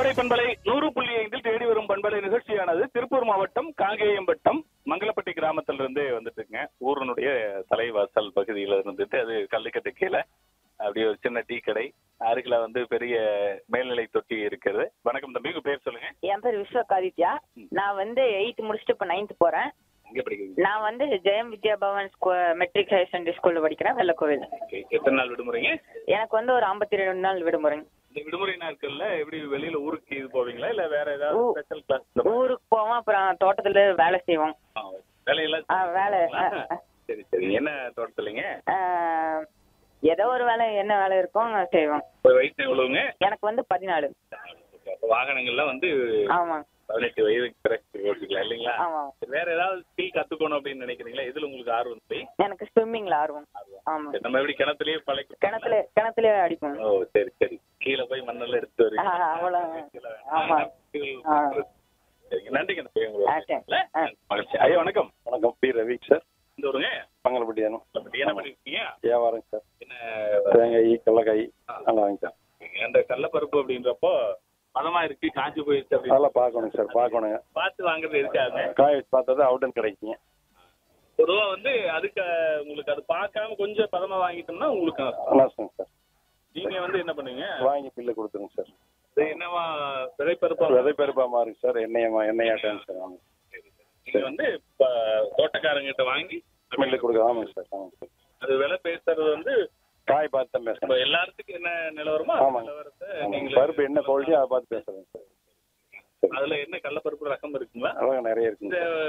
கோடை பண்பலை நூறு புள்ளி ஐந்தில் தேடி வரும் பண்பலை நிகழ்ச்சியானது திருப்பூர் மாவட்டம் காங்கேயம் வட்டம் மங்களப்பட்டி கிராமத்திலிருந்து வந்துட்டு இருக்குங்க ஊரனுடைய தலைவாசல் பகுதியில இருந்துட்டு அது கல்லுக்கட்டு கீழே அப்படியே ஒரு சின்ன டீ கடை அருகில வந்து பெரிய மேல்நிலை தொட்டி இருக்கிறது வணக்கம் தம்பி உங்க பேர் சொல்லுங்க என் பேர் விஸ்வகாதித்யா நான் வந்து எயித் முடிச்சுட்டு இப்போ நைன்த் போறேன் எங்க படிக்கிறீங்க நான் வந்து ஜெயம் வித்யா பவன் ஸ்கூ மெட்ரிக் ஹையர் செகண்டரி ஸ்கூல்ல படிக்கிறேன் வெள்ளக்கோவில் Okay. எத்தனை நாள் விடுமுறைங்க எனக்கு வந்து ஒரு ஐம்பத்தி ரெண்டு நாள் விடுமுறை இந்த விடுமுறை நாட்கள்ல எப்படி வெளியில ஊருக்கு இது போவீங்களா இல்ல வேற ஏதாவது ஊ- ஸ்பெஷல் கிளாஸ் ஊருக்கு போவோம் அப்புறம் தோட்டத்துல வேலை செய்வோம் வேலையெல்லாம் ஆ, வேலை ஆ, ஆ. சரி சரி என்ன தோட்டத்துலங்க ஆ, ஏதோ ஒரு வேலை என்ன வேலை இருக்கும் செய்வோம் ஒரு வயசு எவ்வளவுங்க எனக்கு வந்து பதினாலு அப்ப வாகனங்கள்லாம் வந்து ஆமா பதினெட்டு வயதுக்கு பிறகு ஓட்டிக்கலாம் இல்லைங்களா ஆமா சரி, வேற ஏதாவது ஸ்கில் கத்துக்கணும் அப்படின்னு நினைக்கிறீங்களா இதுல உங்களுக்கு ஆர்வம் போய் எனக்கு ஸ்விம்மிங்ல ஆர்வம் ஆமா நம்ம எப்படி கிணத்துலயே பழக்கி கிணத்துல கிணத்துல அடிப்போம் ஓ சரி சரி கீழே போய் மண்ணெல்லாம் எடுத்து வரீங்க ஆ, அவ்வளவு கீழே ஆமா. வேணாம். ஆ. சரிங்க நன்றிங்க இந்த பையன் உங்களோட ஆ, சரி. பேசுனதுல. ஆ. மகிழ்ச்சி ஐயா வணக்கம் வணக்கம் பி ரவி சார் இந்த ஊருங்க மங்களப்பட்டியானம் பட் என்ன பண்ணிருக்கீங்க வியாபாரம் சார் என்ன தேங்காய் கடலக்காய் நல்லா வாங்க சார் அந்த கடலப்பருப்பு அப்படின்றப்போ பதமா இருக்கு காஞ்சு போயிடுச்சு அப்படின்னு அதெல்லாம் பார்க்கணுங்க சார் பார்க்கணுங்க பார்த்து வாங்குறது இருக்காது காய் வச்சு பார்த்தா தான் அவுட்டன் கிடைக்குங்க பொதுவா வந்து அதுக்கு உங்களுக்கு அது பார்க்காம கொஞ்சம் பதமா வாங்கிட்டோம்னா உங்களுக்கு நஷ்டங்க சார் நீங்க வந்து என்ன பண்ணுவீங்க வாங்கி பில்லு கொடுத்துருங்க சார் இது என்னவா விதைப்பருப்பா விதை பெருப்பா மாறுங்க சார் எண்ணெயமா எண்ணெயாட்டாங்க சார் ஆமாங்க நீங்க வந்து இப்ப தோட்டக்காரங்கிட்ட வாங்கி மில்லு கொடுக்க ஆமாங்க சார் ஆமாங்க சார் அது விலை பேசுறது வந்து காய் பார்த்து தான் இப்ப பேசுறேன் எல்லாத்துக்கும் என்ன நிலவரமோ அந்த ஆமாங்க. நிலவரத்தை ஆமாங்க. நீங்களே பருப்பு என்ன குவாலிட்டி அதை பார்த்து பேசுறேங்க சார் அதுல என்ன கடலப்பருப்பு ரகம் இருக்குங்களா அதெல்லாம் நிறைய இருக்குங்க இந்த